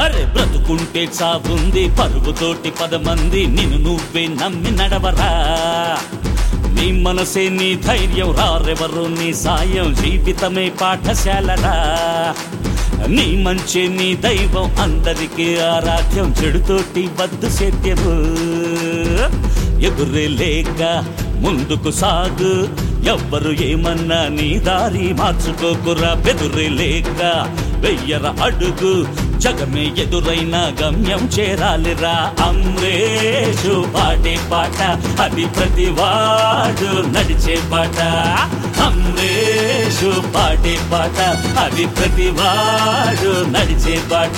అరే బ్రతుకుంటే చావుంది పరుగుతోటి పదమంది నిన్ను నువ్వే నమ్మి నడవరా నీ మనసే నీ ధైర్యం రారెవరు నీ సాయం జీవితమే పాఠశాలరా నీ మంచి నీ దైవం అందరికీ ఆరాధ్యం చెడుతోటి వద్దు సేద్యము ఎదురే లేక ముందుకు సాగు ఎవ్వరు ఏమన్నా నీ దారి మార్చుకోకురా బెదురే లేక వెయ్యర అడుగు జగమే ఎదురైన గమ్యం చేరాలిరా అమ్రేషు పాడే పాట అది ప్రతివాడు నడిచే పాట అమ్రేషు పాడే పాట అది ప్రతివాడు నడిచే పాట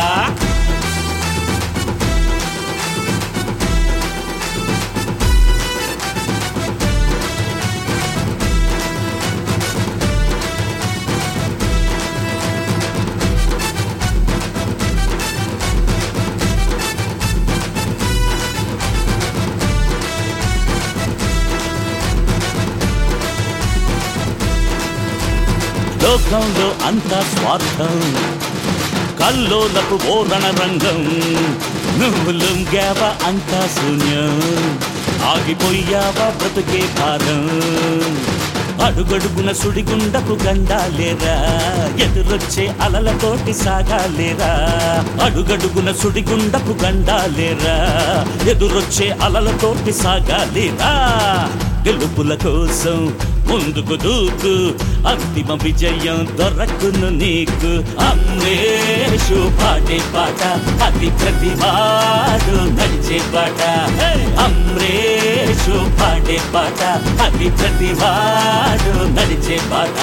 లోకంలో అంతా స్వార్థం కల్లోలకు ఓరణ రంగం నువ్వు లొంగావా అంతా శూన్యం ఆగిపోయావా బ్రతుకే భారం అడుగడుగున సుడిగుండపు గండాలేరా ఎదురొచ్చే అలలతోటి సాగాలేరా అడుగడుగున సుడిగుండపు గండాలేరా ఎదురొచ్చే అలలతోటి సాగాలేరా గెలుపుల కోసం ముందుకు దూకు అంతిమ విజయం దొరకును నీకు అమ్మేషు పాడే పాట అది ప్రతివాడు నడిచే పాట అమ్రేషు పాడే పాట అది ప్రతివాడు నడిచే పాట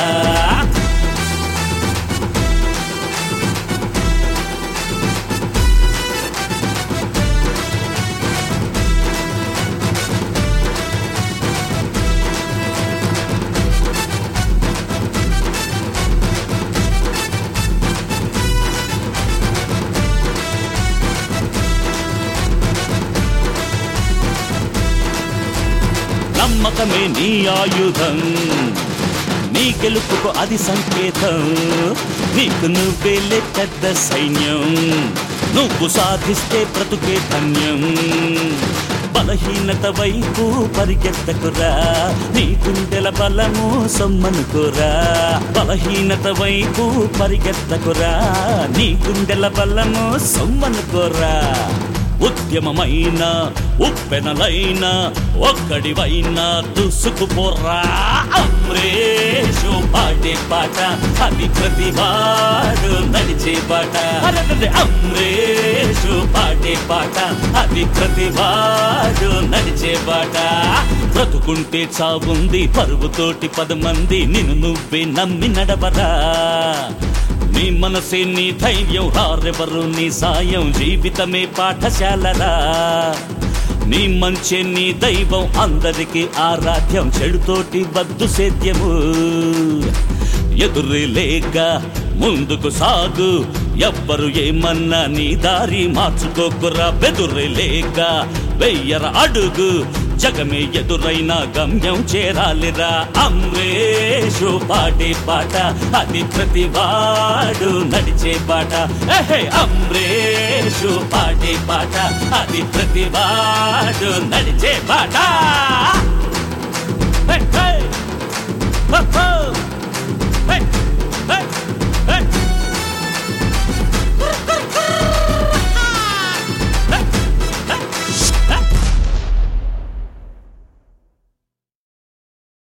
నమ్మకమే నీ ఆయుధం నీ గెలుపుకు అది సంకేతం నీకు నువ్వేలే పెద్ద సైన్యం నువ్వు సాధిస్తే బ్రతుకే ధన్యం బలహీనత వైపు పరిగెత్తకురా నీ గుండెల బలము సొమ్మనుకోరా బలహీనత వైపు పరిగెత్తకురా నీ గుండెల బలము సొమ్మనుకోరా ఉద్యమమైన ఉప్పెనలైన ఒక్కడివైనా దూసుకుపోరా అమ్రేషు పాడే పాట అది ప్రతివాడు నడిచే పాట అరెరెరె, అమ్రేషు పాడే పాట అది ప్రతివాడు నడిచే పాట బ్రతుకుంటే చావుంది పరుగుతోటి పదమంది నిన్ను నువ్వే నమ్మి నడవరా నీ మనసే నీ ధైర్యం రారెవరు నీ సాయం జీవితమే పాఠశాలరా నీ మంచి నీ దైవం అందరికీ ఆరాధ్యం చెడుతోటి వద్దు సేద్యము ఎదురు లేక ముందుకు సాగు ఎవ్వరు ఏమన్నా నీ దారి మార్చుకోకురా బెదురు లేక వెయ్యర అడుగు జగమే ఎదురైన గమ్యం చేరాలిరా అమ్రేషు పాడే పాట అది ప్రతివాడు నడిచే పాట ఏహే అమ్రేషు పాడే పాట అది ప్రతివాడు నడిచే పాట హే, హే, హే, హే.